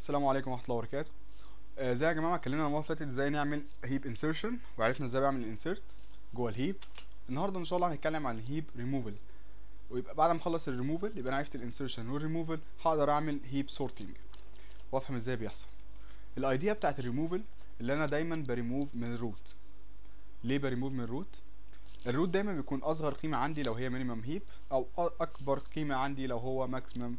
السلام عليكم ورحمه الله وبركاته آه زي يا جماعه اتكلمنا المره اللي فاتت ازاي نعمل هيب انسيرشن وعرفنا ازاي بعمل انسيرت جوه الهيب النهارده ان شاء الله هنتكلم عن الهيب ريموفل ويبقى بعد ما اخلص الريموفل يبقى انا عرفت الانسيرشن والريموفل هقدر اعمل هيب سورتنج وافهم ازاي بيحصل الايديا بتاعت الريموفل اللي انا دايما بريموف من الروت ليه بريموف من الروت الروت دايما بيكون اصغر قيمه عندي لو هي مينيمم هيب او اكبر قيمه عندي لو هو ماكسيمم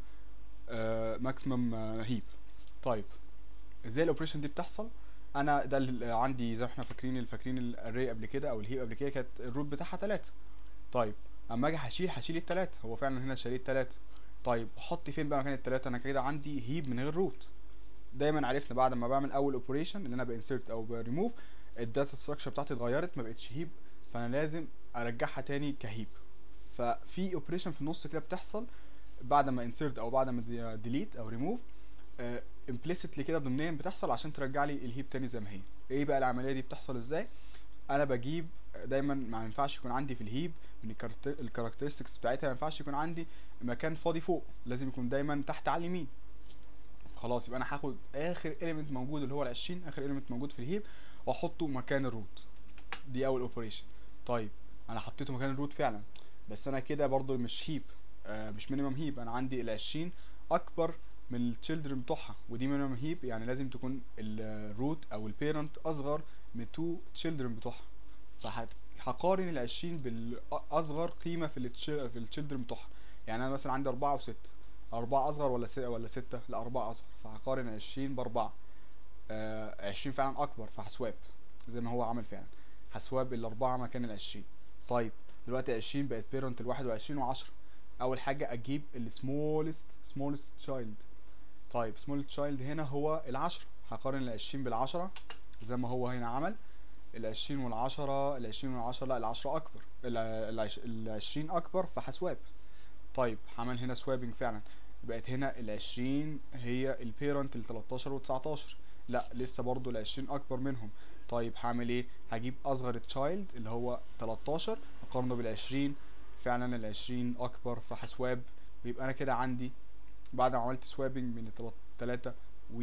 ماكسيمم هيب طيب ازاي الاوبريشن دي بتحصل انا ده اللي عندي زي ما احنا فاكرين فاكرين الاري قبل كده او الهيب قبل كده كانت الروت بتاعها 3 طيب اما اجي هشيل هشيل التلاتة هو فعلا هنا شاليت تلاتة طيب احط فين بقى مكان التلاتة انا كده عندي هيب من غير روت دايما عرفنا بعد ما بعمل اول اوبريشن اللي انا بانسرت او بريموف الداتا ستراكشر بتاعتي اتغيرت ما بقتش هيب فانا لازم ارجعها تاني كهيب ففي اوبريشن في النص كده بتحصل بعد ما انسرت او بعد ما ديليت او ريموف امبليسيتلي كده ضمنيا بتحصل عشان ترجع لي الهيب تاني زي ما هي ايه بقى العمليه دي بتحصل ازاي انا بجيب دايما ما ينفعش يكون عندي في الهيب من الكاركترستكس بتاعتها ما ينفعش يكون عندي مكان فاضي فوق لازم يكون دايما تحت على اليمين خلاص يبقى انا هاخد اخر اليمنت موجود اللي هو ال 20 اخر اليمنت موجود في الهيب واحطه مكان الروت دي اول اوبريشن طيب انا حطيته مكان الروت فعلا بس انا كده برضو مش هيب آه مش مينيمم هيب انا عندي ال 20 اكبر من التشيلدرن بتوعها ودي مينيمم هيب يعني لازم تكون الروت او البيرنت اصغر من تو تشيلدرن بتوعها فهقارن ال 20 بالاصغر قيمه في في التشيلدرن بتوعها يعني انا مثلا عندي أربعة وستة أربعة أصغر ولا ستة ولا ستة؟ لا أربعة أصغر فهقارن عشرين بأربعة آه عشرين فعلا أكبر فهسواب زي ما هو عمل فعلا هسواب الأربعة مكان العشرين طيب دلوقتي عشرين بقت بيرنت الواحد وعشرين وعشرة أول حاجة أجيب السمولست سمولست تشايلد طيب سمولست تشايلد هنا هو العشرة هقارن العشرين بالعشرة زي ما هو هنا عمل العشرين والعشرة العشرين والعشرة لا العشرة أكبر العشرين أكبر فهسواب طيب عمل هنا سوابنج فعلا بقت هنا العشرين هي البيرنت ال 13 و 19 لا لسه برضو العشرين اكبر منهم طيب هعمل ايه هجيب اصغر تشايلد اللي هو 13 اقارنه بالعشرين فعلا العشرين اكبر فهسواب ويبقى انا كده عندي بعد ما عملت سوابنج من التلاتة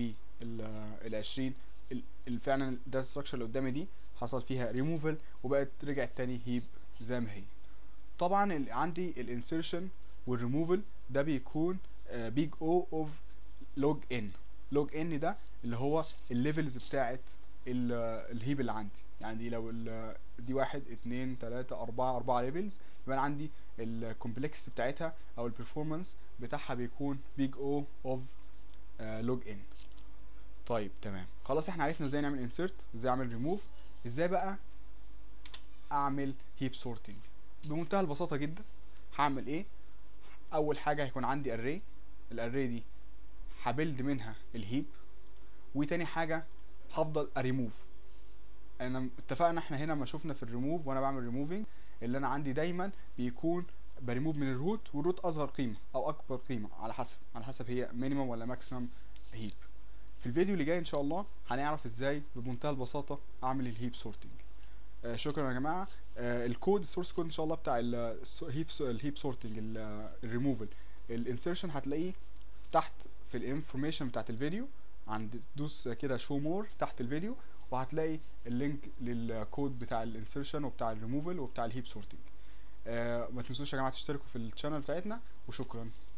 والعشرين فعلا الداتا ستراكشر اللي قدامي دي حصل فيها ريموفل وبقت رجعت تاني هيب زي ما هي طبعا عندي الانسيرشن والريموفل ده بيكون بيج او اوف لوج ان لوج ان ده اللي هو الليفلز بتاعت الهيب اللي عندي يعني لو دي واحد اتنين تلاتة اربعة اربعة ليفلز يبقى انا عندي الكومبلكس بتاعتها او البرفورمانس بتاعها بيكون بيج او اوف لوج ان طيب تمام خلاص احنا عرفنا ازاي نعمل انسيرت ازاي اعمل ريموف ازاي بقى اعمل هيب سورتنج بمنتهى البساطه جدا هعمل ايه اول حاجه هيكون عندي اري الاري دي هبلد منها الهيب وتاني حاجه هفضل اريموف انا اتفقنا احنا هنا ما شفنا في الريموف وانا بعمل ريموفينج اللي انا عندي دايما بيكون بريموف من الروت والروت اصغر قيمه او اكبر قيمه على حسب على حسب هي مينيمم ولا ماكسيمم هيب في الفيديو اللي جاي ان شاء الله هنعرف ازاي بمنتهى البساطه اعمل الهيب سورتنج آه شكرا يا جماعه آه الكود السورس كود ان شاء الله بتاع الهيب الهيب سورتنج الريموفل الانسيرشن هتلاقيه تحت في الانفورميشن بتاعت الفيديو عند دوس كده شو مور تحت الفيديو وهتلاقي اللينك للكود بتاع الانسيرشن وبتاع الريموفل وبتاع الهيب سورتنج آه ما تنسوش يا جماعه تشتركوا في الشانل بتاعتنا وشكرا